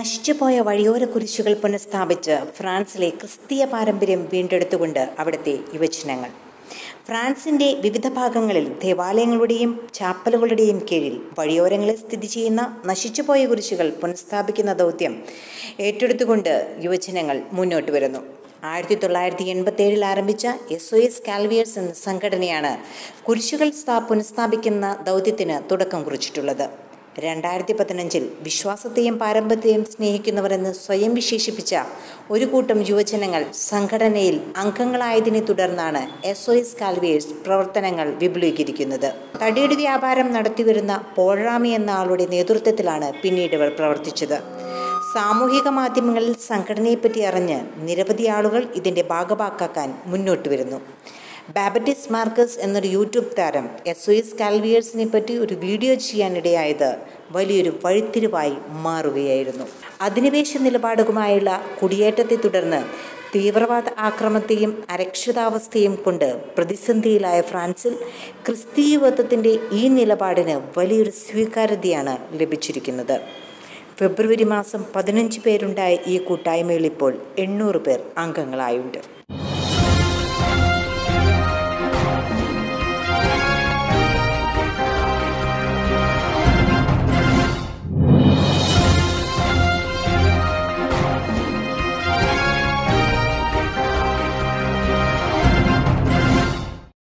നശിച്ചുപോയ വഴിയോര കുരിശുകൾ പുനഃസ്ഥാപിച്ച് ഫ്രാൻസിലെ ക്രിസ്തീയ പാരമ്പര്യം വീണ്ടെടുത്തുകൊണ്ട് അവിടുത്തെ യുവജനങ്ങൾ ഫ്രാൻസിൻ്റെ വിവിധ ഭാഗങ്ങളിൽ ദേവാലയങ്ങളുടെയും ചാപ്പലുകളുടെയും കീഴിൽ വഴിയോരങ്ങളിൽ സ്ഥിതി ചെയ്യുന്ന നശിച്ചുപോയ കുരിശുകൾ പുനഃസ്ഥാപിക്കുന്ന ദൗത്യം ഏറ്റെടുത്തുകൊണ്ട് യുവജനങ്ങൾ മുന്നോട്ട് വരുന്നു ആയിരത്തി തൊള്ളായിരത്തി എൺപത്തി ഏഴിൽ ആരംഭിച്ച എസ് ഒ എസ് കാൽവിയേഴ്സ് എന്ന സംഘടനയാണ് കുരിശുകൾ സ്ഥാ പുനഃസ്ഥാപിക്കുന്ന ദൗത്യത്തിന് തുടക്കം കുറിച്ചിട്ടുള്ളത് രണ്ടായിരത്തി പതിനഞ്ചിൽ വിശ്വാസത്തെയും പാരമ്പര്യത്തെയും സ്നേഹിക്കുന്നവരെന്ന് സ്വയം വിശേഷിപ്പിച്ച ഒരു കൂട്ടം യുവജനങ്ങൾ സംഘടനയിൽ അംഗങ്ങളായതിനെ തുടർന്നാണ് എസ് ഒ എസ് കാൽവിയേഴ്സ് പ്രവർത്തനങ്ങൾ വിപുലീകരിക്കുന്നത് തടിയുടെ വ്യാപാരം നടത്തിവരുന്ന പോൾറാമി എന്ന ആളുടെ നേതൃത്വത്തിലാണ് പിന്നീട് ഇവർ പ്രവർത്തിച്ചത് സാമൂഹിക മാധ്യമങ്ങളിൽ സംഘടനയെപ്പറ്റി അറിഞ്ഞ് നിരവധി ആളുകൾ ഇതിൻ്റെ ഭാഗഭാക്കാക്കാൻ മുന്നോട്ട് വരുന്നു ബാബറ്റിസ് മാർക്കസ് എന്നൊരു യൂട്യൂബ് താരം എസ് ഒ എസ് കാൽവിയേഴ്സിനെ പറ്റി ഒരു വീഡിയോ ചെയ്യാനിടയായത് വലിയൊരു വഴിത്തിരിവായി മാറുകയായിരുന്നു അധിനിവേശ നിലപാടുകളുമായുള്ള കുടിയേറ്റത്തെ തുടർന്ന് തീവ്രവാദ ആക്രമണത്തെയും അരക്ഷിതാവസ്ഥയും കൊണ്ട് പ്രതിസന്ധിയിലായ ഫ്രാൻസിൽ ക്രിസ്തീയത്വത്തിൻ്റെ ഈ നിലപാടിന് വലിയൊരു സ്വീകാര്യതയാണ് ലഭിച്ചിരിക്കുന്നത് ഫെബ്രുവരി മാസം പതിനഞ്ച് പേരുണ്ടായ ഈ കൂട്ടായ്മയിൽ ഇപ്പോൾ എണ്ണൂറ് പേർ അംഗങ്ങളായുണ്ട്